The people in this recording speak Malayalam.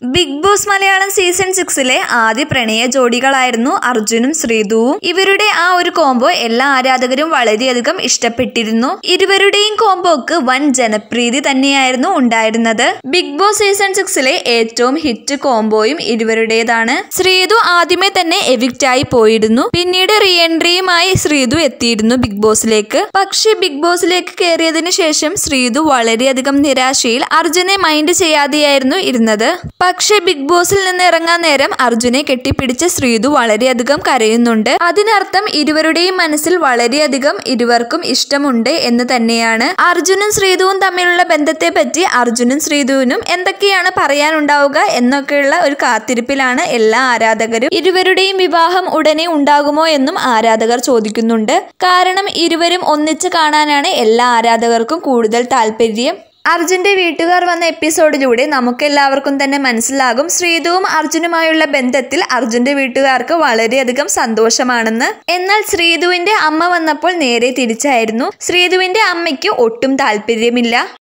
ബിഗ് ബോസ് മലയാളം സീസൺ സിക്സിലെ ആദ്യ പ്രണയ ജോഡികളായിരുന്നു അർജുനും ശ്രീതുവും ഇവരുടെ ആ ഒരു കോംബോ എല്ലാ ആരാധകരും വളരെയധികം ഇഷ്ടപ്പെട്ടിരുന്നു ഇരുവരുടെയും കോംബോക്ക് വൻ ജനപ്രീതി തന്നെയായിരുന്നു ഉണ്ടായിരുന്നത് ബിഗ് ബോസ് സീസൺ സിക്സിലെ ഏറ്റവും ഹിറ്റ് കോംബോയും ഇരുവരുടേതാണ് ശ്രീതു ആദ്യമേ തന്നെ എവിക്റ്റ് ആയി പോയിരുന്നു പിന്നീട് റീ എൻട്രിയുമായി ശ്രീതു എത്തിയിരുന്നു ബിഗ് ബോസിലേക്ക് പക്ഷേ ബിഗ് ബോസിലേക്ക് കയറിയതിനു ശേഷം ശ്രീതു വളരെയധികം നിരാശയിൽ അർജുനെ മൈൻഡ് ചെയ്യാതെയായിരുന്നു ഇരുന്നത് പക്ഷേ ബിഗ് ബോസിൽ നിന്ന് ഇറങ്ങാൻ നേരം അർജുനെ കെട്ടിപ്പിടിച്ച ശ്രീതു വളരെയധികം കരയുന്നുണ്ട് അതിനർത്ഥം ഇരുവരുടെയും മനസ്സിൽ വളരെയധികം ഇരുവർക്കും ഇഷ്ടമുണ്ട് എന്ന് തന്നെയാണ് അർജുനും ശ്രീതുവും തമ്മിലുള്ള ബന്ധത്തെ പറ്റി അർജുനും ശ്രീതുവിനും എന്തൊക്കെയാണ് പറയാനുണ്ടാവുക എന്നൊക്കെയുള്ള ഒരു കാത്തിരിപ്പിലാണ് എല്ലാ ആരാധകരും ഇരുവരുടെയും വിവാഹം ഉടനെ ഉണ്ടാകുമോ എന്നും ആരാധകർ ചോദിക്കുന്നുണ്ട് കാരണം ഇരുവരും ഒന്നിച്ച് കാണാനാണ് എല്ലാ ആരാധകർക്കും കൂടുതൽ താല്പര്യം അർജുന്റെ വീട്ടുകാർ വന്ന എപ്പിസോഡിലൂടെ നമുക്കെല്ലാവർക്കും തന്നെ മനസ്സിലാകും ശ്രീതുവും അർജുനുമായുള്ള ബന്ധത്തിൽ അർജുന്റെ വീട്ടുകാർക്ക് വളരെയധികം സന്തോഷമാണെന്ന് എന്നാൽ ശ്രീതുവിന്റെ അമ്മ വന്നപ്പോൾ നേരെ തിരിച്ചായിരുന്നു ശ്രീതുവിന്റെ അമ്മയ്ക്ക് ഒട്ടും താല്പര്യമില്ല